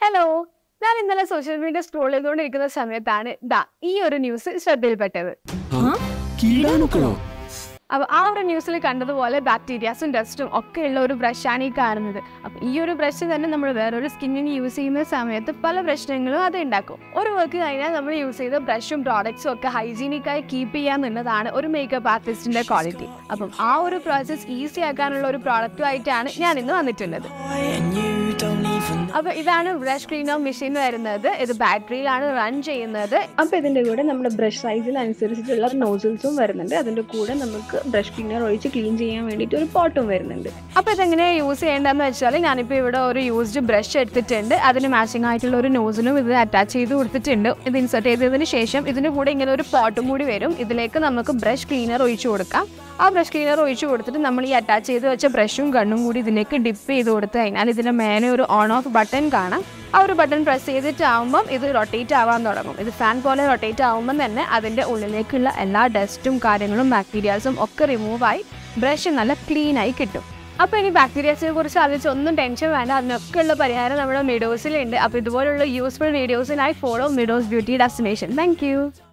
hello ഞാൻ ഇന്നലെ social media scroll ചെയ്തുകൊണ്ടിരിക്കുന്ന സമയത്താണ് ദാ ഈ ഒരു ന്യൂസ് ശ്രദ്ധയിൽപ്പെട്ടത് കീടാണുക്കളോ അപ്പോൾ ആ ഒരു ന്യൂസിൽ കണ്ടതുപോലെ ബാക്ടീരിയാസും ഡസ്റ്റും ഒക്കെ ഉള്ള ഒരു ബ്രഷാണ് ഈ കാണുന്നത് അപ്പോൾ ഈ ഒരു ബ്രഷ് തന്നെ നമ്മൾ വേറൊരു സ്കിന്നിന് യൂസ് ചെയ്യുന്ന സമയത്ത് പല പ്രശ്നങ്ങളും അത് ഉണ്ടാക്കും ഒരു വർക്ക് കഴിഞ്ഞാൽ നമ്മൾ യൂസ് ചെയ്ത ബ്രഷും പ്രോഡക്ട്സും ഒക്കെ ഹൈജീനിക്കായി കീപ്പ് ചെയ്യാന്നുള്ളതാണ് ഒരു മേക്കപ്പ് ആർട്ടിസ്റ്റിന്റെ ക്വാളിറ്റി അപ്പം ആ ഒരു പ്രോസസ്സ് ഈസി ആക്കാനുള്ള ഒരു പ്രോഡക്റ്റുമായിട്ടാണ് ഞാൻ ഇന്ന് വന്നിട്ടുള്ളത് and you don't even അപ്പൊ ഇതാണ് ബ്രഷ് ക്ലീനർ മെഷീൻ വരുന്നത് ഇത് ബാറ്ററിയിലാണ് റൺ ചെയ്യുന്നത് അപ്പൊ ഇതിന്റെ കൂടെ നമ്മുടെ ബ്രഷ് സൈസിനനുസരിച്ചിട്ടുള്ള നോസിൽസും വരുന്നുണ്ട് അതിന്റെ കൂടെ നമുക്ക് ബ്രഷ് ക്ലീനർ ഒഴിച്ച് ക്ലീൻ ചെയ്യാൻ വേണ്ടിയിട്ട് ഒരു പോട്ടും വരുന്നുണ്ട് അപ്പൊ ഇതെങ്ങനെ യൂസ് ചെയ്യേണ്ടതെന്ന് വെച്ചാൽ ഞാനിപ്പോൾ ഇവിടെ ഒരു യൂസ്ഡ് ബ്രഷ് എടുത്തിട്ടുണ്ട് അതിന് മാച്ചിങ് ആയിട്ടുള്ള ഒരു നോസിലും ഇത് അറ്റാച്ച് ചെയ്ത് കൊടുത്തിട്ടുണ്ട് ഇത് ഇൻസർട്ട് ചെയ്തതിന് ശേഷം ഇതിന് കൂടെ ഇങ്ങനെ ഒരു പോട്ടും കൂടി വരും ഇതിലേക്ക് നമുക്ക് ബ്രഷ് ക്ലീനർ ഒഴിച്ചു കൊടുക്കാം ആ ബ്രഷ് ക്ലീനർ ഒഴിച്ചു കൊടുത്തിട്ട് നമ്മൾ ഈ അറ്റാച്ച് ചെയ്ത് വെച്ച ബ്രഷും കണ്ണും കൂടി ഇതിലേക്ക് ഡിപ്പ് ചെയ്ത് കൊടുത്തു കഴിഞ്ഞാൽ ഇതിൻ്റെ മേലെ ഒരു ഓൺ ഓഫ് ബട്ടൺ കാണാം ആ ഒരു ബട്ടൺ പ്രസ് ചെയ്തിട്ടാവുമ്പം ഇത് റൊട്ടേറ്റ് ആവാൻ തുടങ്ങും ഇത് ഫാൻ പോലെ റൊട്ടേറ്റ് ആവുമ്പം തന്നെ അതിൻ്റെ ഉള്ളിലേക്കുള്ള എല്ലാ ഡസ്റ്റും കാര്യങ്ങളും ബാക്ടീരിയാസും ഒക്കെ റിമൂവ് ആയി ബ്രഷ് നല്ല ക്ലീൻ ആയി കിട്ടും അപ്പോൾ ഇനി ബാക്ടീരിയാസിനെ കുറിച്ച് ആലോചിച്ച് ഒന്നും ടെൻഷൻ വേണ്ട അതിനൊക്കെ ഉള്ള പരിഹാരം നമ്മുടെ മിഡോസിലുണ്ട് അപ്പോൾ ഇതുപോലുള്ള യൂസ്ഫുൾ വീഡിയോസിനായി follow Meadows beauty destination thank